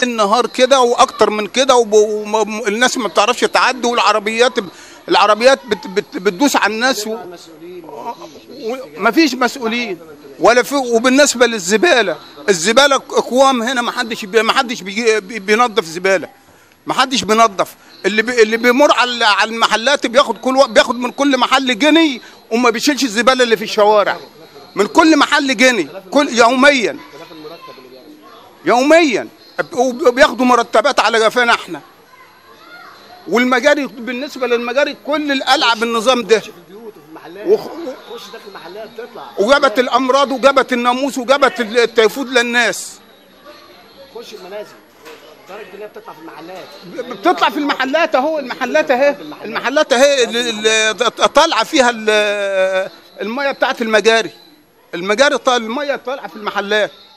النهار كده واكتر من كده والناس ما بتعرفش تعدي والعربيات العربيات بت بت بتدوس على الناس و... ما فيش مسؤولين ولا في وبالنسبه للزباله الزباله اقوام هنا ما حدش بي ما حدش بيجي بي- بينظف زباله ما حدش بينظف اللي بي اللي بيمر على على المحلات بياخد كل وق- بياخد من كل محل جنيه وما بيشيلش الزباله اللي في الشوارع من كل محل جنيه كل يوميا يوميا وبياخدوا مرتبات على جفانا احنا والمجاري بالنسبه للمجاري كل القلعه بالنظام ده في البيوت وفي المحلات وخ- خش داخل المحلات تطلع وجابت الامراض وجابت الناموس وجابت التيفود للناس خش المنازل درجه ان هي بتطلع في المحلات بتطلع في المحلات اهو المحلات اهي المحلات اهي اللي- اللي طالعه فيها ال- الميه بتاعت المجاري المجاري طال- الميه طالعه في المحلات